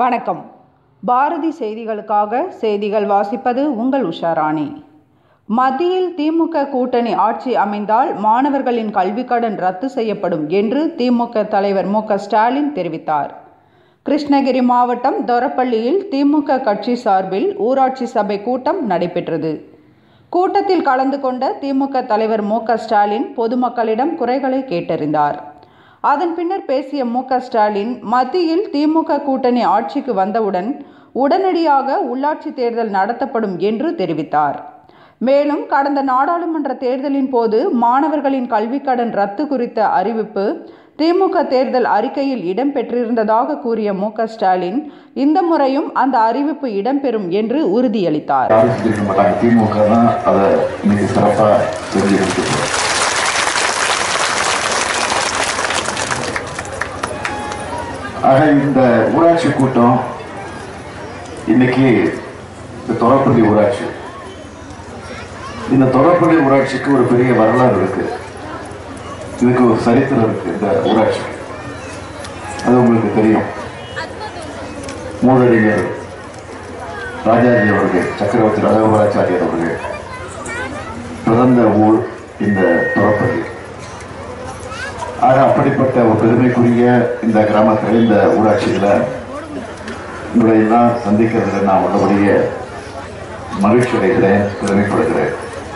வணக்கம் பாரதி செய்திகளுக்காக செய்திகள் வாசிப்பது உங்கள் உஷாராணி மத்தியில் திமுக கூட்டணி ஆட்சி அமைந்தால் மாணவர்களின் கல்விக்கடன் ரத்து செய்யப்படும் என்று திமுக தலைவர் மு க ஸ்டாலின் தெரிவித்தார் கிருஷ்ணகிரி மாவட்டம் தொரப்பள்ளியில் திமுக கட்சி சார்பில் ஊராட்சி சபை கூட்டம் நடைபெற்றது கூட்டத்தில் கலந்து கொண்ட திமுக தலைவர் மு க ஸ்டாலின் பொதுமக்களிடம் குறைகளை கேட்டறிந்தார் அதன் பின்னர் பேசிய மு க ஸ்டாலின் மத்தியில் திமுக கூட்டணி ஆட்சிக்கு வந்தவுடன் உடனடியாக உள்ளாட்சி தேர்தல் நடத்தப்படும் என்று தெரிவித்தார் மேலும் கடந்த நாடாளுமன்ற தேர்தலின் போது மாணவர்களின் கல்விக்கடன் ரத்து குறித்த அறிவிப்பு திமுக தேர்தல் அறிக்கையில் இடம்பெற்றிருந்ததாக கூறிய மு க ஸ்டாலின் இந்த முறையும் அந்த அறிவிப்பு இடம்பெறும் என்று உறுதியளித்தார் யாரும் செஞ்சிருக்க மாட்டாங்க திமுக தான் அதை இன்னைக்கு சிறப்பாக செஞ்சு கொடுத்துருக்கோம் ஆக இந்த ஊராட்சி கூட்டம் இன்னைக்கு இந்த தொரப்பள்ளி ஊராட்சி இந்த தொரப்பள்ளி ஊராட்சிக்கு ஒரு பெரிய வரலாறு இருக்கு இதுக்கு ஒரு சரித்திரம் இருக்கு இந்த ஊராட்சி அது உங்களுக்கு தெரியும் மூதறிஞர் ராஜாஜி அவர்கள் சக்கரவர்த்தி ராஜகோபாலாச்சாரியர் அவர்கள் பிறந்த ஊர் இந்த தொரப்பள்ளி ஆக அப்படிப்பட்ட ஒரு பெருமைக்குரிய இந்த கிராமத்தில் இந்த ஊராட்சியில் உங்களை எல்லாம் சந்திக்கிறதுல நான் உள்ளபடிய மகிழ்ச்சி அடைகிறேன் பெருமைப்படுகிறேன்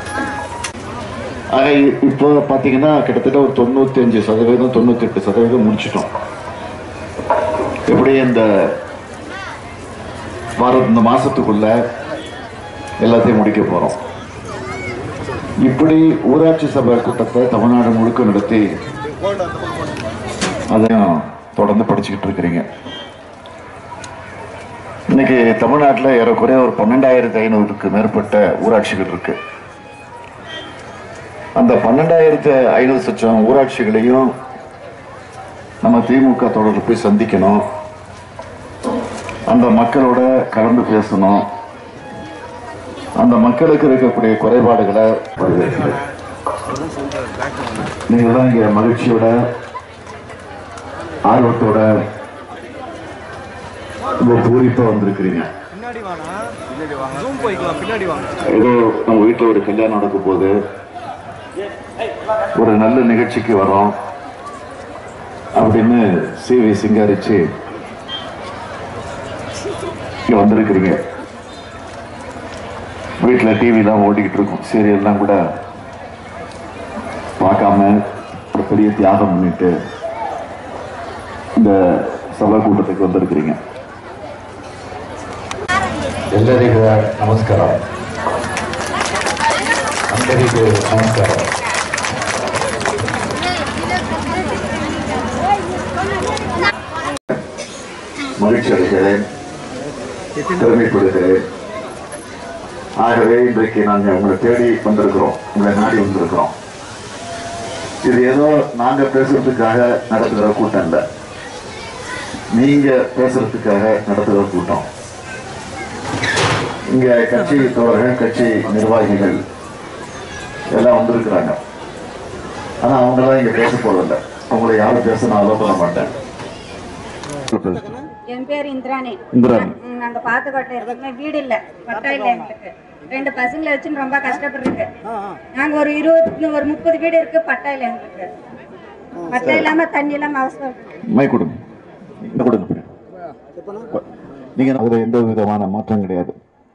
ஆக இ- இப்போ பார்த்தீங்கன்னா கிட்டத்தட்ட ஒரு தொண்ணூத்தி அஞ்சு சதவீதம் தொண்ணூத்தி எட்டு சதவீதம் முடிச்சிட்டோம் எப்படி இந்த வாரம் இந்த மாசத்துக்குள்ள எல்லாத்தையும் முடிக்க போறோம் இப்படி ஊராட்சி சபை கூட்டத்தை தமிழ்நாடு முழுக்க நடத்தி அதையும் தொடர்ந்து படிச்சுக்கிட்டு இருக்கிறீங்க இன்னைக்கு தமிழ்நாட்டில் ஏறக்குறைய ஒரு பன்னெண்டாயிரத்தி ஐநூறுக்கு மேற்பட்ட ஊராட்சிகள் இருக்கு அந்த பன்னெண்டாயிரத்து ஐநூறு லட்சம் ஊராட்சிகளையும் நம்ம திமுக தொடர்பு போய் சந்திக்கணும் அந்த மக்களோட கலந்து பேசணும் அந்த மக்களுக்கு இருக்கக்கூடிய குறைபாடுகளை வரவேற்கிறேன். நீங்க தான் இங்க மகிழ்ச்சியோட ஆர்வத்தோட ரொம்ப பூரிப்பா வந்திருக்கிறீங்க பின்னாடி வாண்ணா பின்னாடி வாங்க ஜூம் போய்க்கலாம் பின்னாடி வாங்க ஏதோ நம்ம வீட்டில் ஒரு கல்யாணம் நடக்க போகுது ஒரு நல்ல நிகழ்ச்சிக்கு வரோம் அப்படின்னு சிவி சிங்காரிச்சு இங்க வந்திருக்கிறீங்க வீட்டில் டிவிலாம் ஓடிக்கிட்டு இருக்கும் சீரியல்லாம் கூட பார்க்காம ஒரு பெரிய தியாகம் பண்ணிட்டு இந்த ಸಭಾ ಕೂಟಕ್ಕೆ வந்திருக்கிறீங்க ಎಲ್ಲರಿಗೂ ನಮಸ್ಕಾರ అందరికీ నమస్కారం மகிழ்ச்சி அடைகிறேன் பெருமைப்படுகிறேன் ஆகவே இன்றைக்கு நாங்கள் உங்களை தேடி வந்திருக்கிறோம் உங்களை நாடி வந்திருக்கிறோம் இது ஏதோ நாங்க பேசுறதுக்காக நடத்துகிற கூட்டம் இல்லை நீங்க பேசுறதுக்காக நடத்துகிற கூட்டம் இங்க கட்சி தோழர்கள் கட்சி நிர்வாகிகள் எல்லாம் வந்திருக்கிறாங்க ஆனா அவங்க எல்லாம் இங்க பேச போறதில்ல உங்களை யாரும் பேச நான் அலோவ் பண்ண மாட்டேன் என் பேர் இந்திராணி இந்திராணி. ம், நாங்க பாத்துக்கோட்டை இருக்கோமே வீடு இல்ல பட்டா இல்ல எங்களுக்கு ரெண்டு பசங்களை வச்சுன்னு ரொம்ப கஷ்டப்படுறீங்க நாங்க ஒரு இருபது ஒரு முப்பது வீடு இருக்கு பட்டா இல்ல எங்களுக்கு பட்டா இல்லாம தண்ணி இல்லாம அவசரம் மை கொடுங்க இந்த கொடுங்க நீங்க அதுல எந்த விதமான மாற்றம் கிடையாது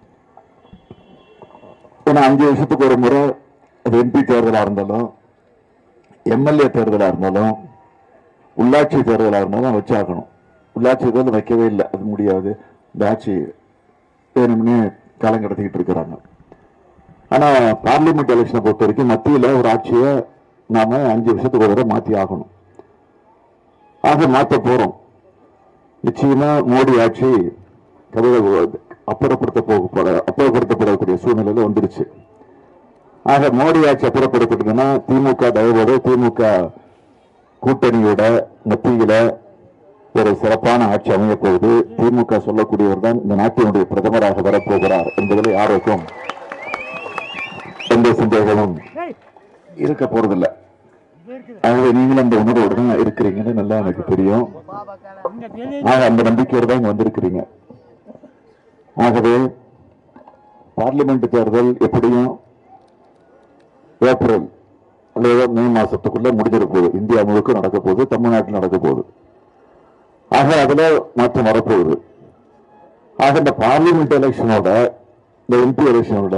ஏன்னா அஞ்சு வருஷத்துக்கு ஒரு முறை அது எம்பி தேர்தலா இருந்தாலும் எம்எல்ஏ தேர்தலா இருந்தாலும் உள்ளாட்சி தேர்தலா இருந்தாலும் வச்சாகணும் உள்ளாட்சி தேர்தல் வைக்கவே இல்லை அது முடியாது இந்த ஆட்சி வேணும்னு காலம் கடத்திக்கிட்டு இருக்கிறாங்க ஆனா பார்லிமெண்ட் எலெக்ஷனை பொறுத்த வரைக்கும் மத்தியில ஒரு ஆட்சியை நாம அஞ்சு வருஷத்துக்கு ஒரு தடவை மாத்தி ஆகணும் ஆக மாற்ற போறோம் நிச்சயமா மோடி ஆட்சி தமிழக அப்புறப்படுத்த போக போற அப்புறப்படுத்தப்படக்கூடிய சூழ்நிலையில வந்துருச்சு ஆக மோடி ஆட்சி அப்புறப்படுத்தப்படுதுன்னா திமுக தயவோட திமுக கூட்டணியோட மத்தியில ஒரு சிறப்பான ஆட்சி அமைய போகுது திமுக சொல்லக்கூடியவர் தான் இந்த நாட்டினுடைய பிரதமராக வரப்போகிறார் என்பதில் யாருக்கும் எந்த சந்தேகமும் இருக்க போறதில்லை ஆகவே நீங்களும் அந்த உணர்வோடு தான் இருக்கிறீங்கன்னு நல்லா எனக்கு தெரியும் ஆக அந்த நம்பிக்கையோடு தான் இங்க வந்திருக்கிறீங்க ஆகவே பார்லிமெண்ட் தேர்தல் எப்படியும் ஏப்ரல் அல்லது மே மாசத்துக்குள்ள முடிஞ்சிட போகுது இந்தியா முழுக்க நடக்க போகுது தமிழ்நாட்டில் நடக்க போகுது ஆக அதுல மாற்றம் வரப்போகுது ஆக இந்த பார்லிமெண்ட் எலெக்ஷனோட இந்த எம்பி எலெக்ஷனோட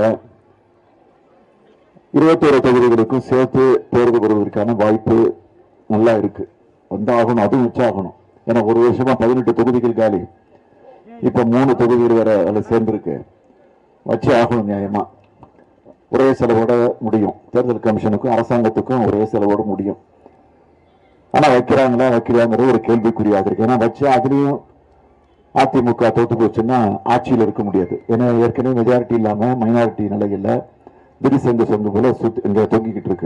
இருபத்தோரு தொகுதிகளுக்கும் சேர்த்து தேர்வு வருவதற்கான வாய்ப்பு நல்லா இருக்கு வந்தாகணும் அதுவும் வச்சாகணும் ஏன்னா ஒரு வருஷமா பதினெட்டு தொகுதிகள் காலி இப்ப மூணு தொகுதிகள் வேற அதில் சேர்ந்திருக்கு வச்சு ஆகணும் நியாயமா ஒரே செலவோட முடியும் தேர்தல் கமிஷனுக்கும் அரசாங்கத்துக்கும் ஒரே செலவோட முடியும் ஆனா வைக்கிறாங்களா வைக்கலையாங்கிறது ஒரு கேள்விக்குறியாக இருக்கு ஏன்னா வச்சு அதுலயும் அதிமுக தோத்து போச்சுன்னா ஆட்சியில் இருக்க முடியாது ஏன்னா ஏற்கனவே மெஜாரிட்டி இல்லாம மைனாரிட்டி நிலையில திரிசங்கு சொங்கு போல சுத்தி இங்க தொங்கிக்கிட்டு இருக்கு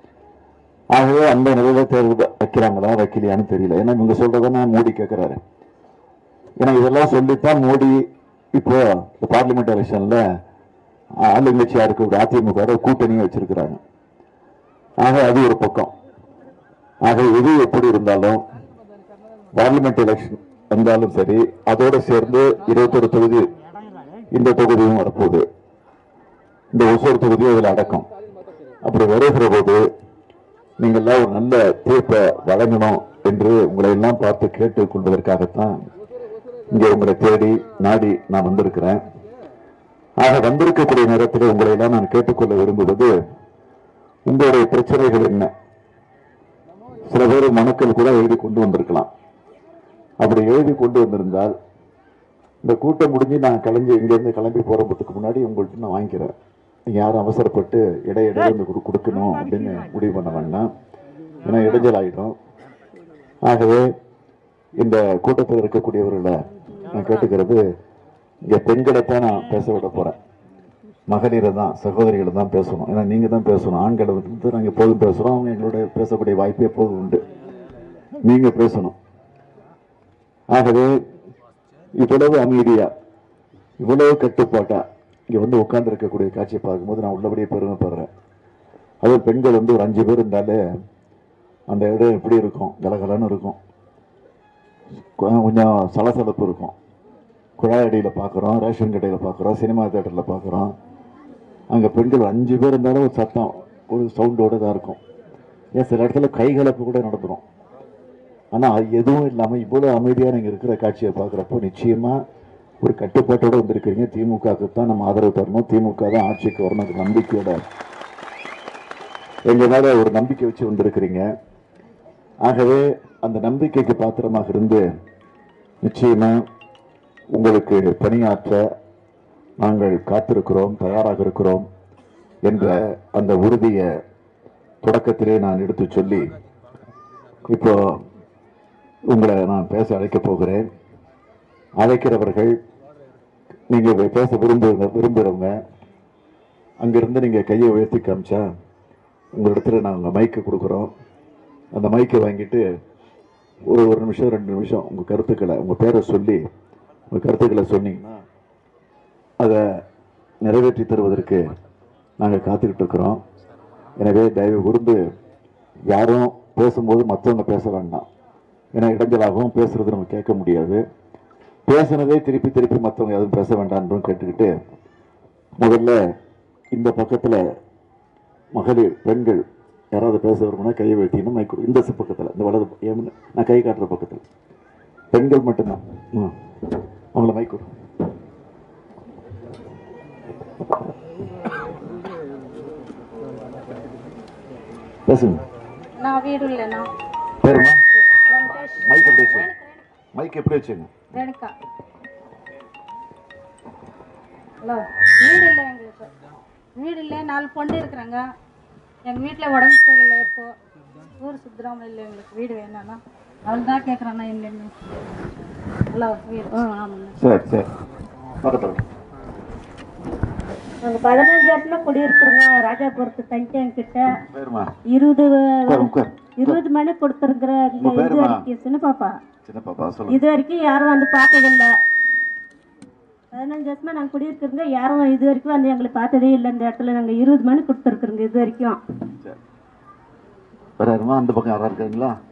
ஆகவே அந்த நிலையில தேர்வு வைக்கிறாங்களா வைக்கலையான்னு தெரியல ஏன்னா இவங்க சொல்றதுன்னா மோடி கேட்கிறாரு ஏன்னா இதெல்லாம் சொல்லித்தான் மோடி இப்போ இந்த பார்லிமெண்ட் எலெக்ஷன்ல ஆளுங்கட்சியா இருக்கக்கூடிய அதிமுக வோட கூட்டணியும் வச்சிருக்கிறாங்க ஆக அது ஒரு பக்கம் ஆக எது எப்படி இருந்தாலும் பார்லிமெண்ட் எலெக்ஷன் வந்தாலும் சரி அதோட சேர்ந்து இருபத்தொரு தொகுதி இந்த தொகுதியும் வரப்போகுது இந்த ஒசூர் தொகுதியும் அதில் அடக்கம் அப்படி வருகிற போது நீங்கள் எல்லாம் ஒரு நல்ல தீர்ப்பை வழங்கணும் என்று உங்களை எல்லாம் பார்த்து கேட்டுக் கொள்வதற்காகத்தான் இங்கே உங்களை தேடி நாடி நான் வந்திருக்கிறேன் ஆக வந்திருக்கக்கூடிய நேரத்தில் உங்களை எல்லாம் நான் கேட்டுக்கொள்ள விரும்புவது உங்களுடைய பிரச்சனைகள் என்ன சில பேர் மனுக்கள் கூட எழுதி கொண்டு வந்திருக்கலாம் அப்படி எழுதி கொண்டு வந்திருந்தால் இந்த கூட்டம் முடிஞ்சு நான் கிளம்பி இங்கேருந்து கிளம்பி போறதுக்கு முன்னாடி உங்கள்கிட்ட நான் வாங்கிக்கிறேன் நீங்க யாரும் அவசரப்பட்டு இடையிடையே இந்த கொடு- கொடுக்கணும் அப்படின்னு முடிவு பண்ண வேண்டாம் ஏன்னா இடைஞ்சல் ஆகிடும் ஆகவே இந்த கூட்டத்தில் இருக்கக்கூடியவர்களை நான் கேட்டுக்கிறது இங்க பெண்களை தான் நான் பேச விட போறேன் மகளிரை தான் சகோதரிகளை தான் பேசணும் ஏன்னா நீங்க தான் பேசணும் ஆண்களை வந்து நாங்கள் எப்போதும் பேசுறோம் அவங்க எங்களோட பேசக்கூடிய வாய்ப்பு எப்போதும் உண்டு நீங்க பேசணும் ஆகவே இவ்வளவு அமைதியா இவ்வளவு கட்டுப்பாட்டா இங்க வந்து உட்கார்ந்து இருக்கக்கூடிய காட்சியை பார்க்கும்போது நான் உள்ளபடியே பெருமைப்படுறேன் அதுவும் பெண்கள் வந்து ஒரு அஞ்சு பேர் இருந்தாலே அந்த இடம் எப்படி இருக்கும் கலகலன்னு இருக்கும் கொ- கொஞ்சம் சலசலப்பு இருக்கும் குழாய் அடியில் பார்க்குறோம் ரேஷன் கடையில் பார்க்குறோம் சினிமா தேட்டரில் பார்க்குறோம் அங்கே பெண்கள் அஞ்சு பேர் இருந்தாலும் ஒரு சத்தம் ஒரு சவுண்டோட தான் இருக்கும் ஏன் சில இடத்துல கைகலப்பு கூட நடந்துரும் ஆனால் எதுவும் இல்லாமல் இவ்வளோ அமைதியாக நீங்கள் இருக்கிற காட்சியை பார்க்குறப்போ நிச்சயமாக ஒரு கட்டுப்பாட்டோட வந்திருக்கிறீங்க திமுகவுக்கு தான் நம்ம ஆதரவு தரணும் திமுக தான் ஆட்சிக்கு வரணும் நம்பிக்கையோட எங்க மேல ஒரு நம்பிக்கை வச்சு வந்திருக்கிறீங்க ஆகவே அந்த நம்பிக்கைக்கு பாத்திரமாக இருந்து நிச்சயமா உங்களுக்கு பணியாற்ற நாங்கள் காத்திருக்கிறோம் தயாராக இருக்கிறோம் என்ற அந்த உறுதியை தொடக்கத்திலே நான் எடுத்து சொல்லி இப்போ உங்களை நான் பேச அழைக்கப் போகிறேன் அழைக்கிறவர்கள் நீங்க பேச விரும்பு விரும்புறவங்க அங்கிருந்து நீங்க கையை உயர்த்தி காமிச்சா உங்க இடத்துல நாங்கள் மைக்கு கொடுக்குறோம் அந்த மைக்கை வாங்கிட்டு ஒரு ஒரு நிமிஷம் ரெண்டு நிமிஷம் உங்க கருத்துக்களை உங்க பேரை சொல்லி உங்க கருத்துக்களை சொன்னீங்கன்னா அதை நிறைவேற்றி தருவதற்கு நாங்கள் காத்துக்கிட்டு இருக்கிறோம் எனவே தயவு கூர்ந்து யாரும் பேசும்போது மற்றவங்க பேச வேண்டாம் ஏன்னா இடைஞ்சலாகவும் பேசுறது நம்ம கேட்க முடியாது பேசுனதே திருப்பி திருப்பி மற்றவங்க எதுவும் பேச வேண்டாம்னு கேட்டுக்கிட்டு முதல்ல இந்த பக்கத்தில் மகளிர் பெண்கள் யாராவது பேச விரும்பினா கையை வெட்டினா மைக் கொடு இந்த பக்கத்தில் இந்த வலது ஏன் நான் கை காட்டுற பக்கத்தில் பெண்கள் மட்டும்தான் ம். அவங்கள மைக் கொடு பேசுங்க நான் வீடு இல்லைண்ணா பேருமா மைக் எப்படி வச்சுங்க மைக் எப்படி வச்சுங்க ரேணுகா ஹலோ வீடு இல்லை எங்களுக்கு வீடு இல்லை நாலு பொண்ணு இருக்கிறாங்க எங்கள் வீட்டில் உடம்பு சரியில்லை இப்போ ஊர் சுத்தராமல் இல்லை எங்களுக்கு வீடு வேணும்னா அவள் தான் கேட்குறாண்ணா இல்லைன்னு ஹலோ வீடு ஆ ஆமாண்ணா சரி சரி பக்கத்தில் நாங்கள் பதினஞ்சு இடத்துல குடியிருக்கிறோங்க ராஜாபுரத்து தங்கியம் கிட்ட பேருமா இருபது உட்கார் உட்கார் இருபது மணி கொடுத்துருக்குற உங்க இது பேருமா? வரைக்கும் சின்ன பாப்பா சின்ன பாப்பா சொல்லுங்க இது வரைக்கும் யாரும் வந்து பார்த்ததில்ல பதினஞ்சு வருஷமா நாங்கள் குடியிருக்கிறோங்க யாரும் இது வரைக்கும் வந்து எங்களை பார்த்ததே இல்லை இந்த இடத்துல நாங்கள் இருபது மணி கொடுத்துருக்குறோங்க இது வரைக்கும் சரி வேற யாருமா அந்த பக்கம் யாரா இருக்காங்களா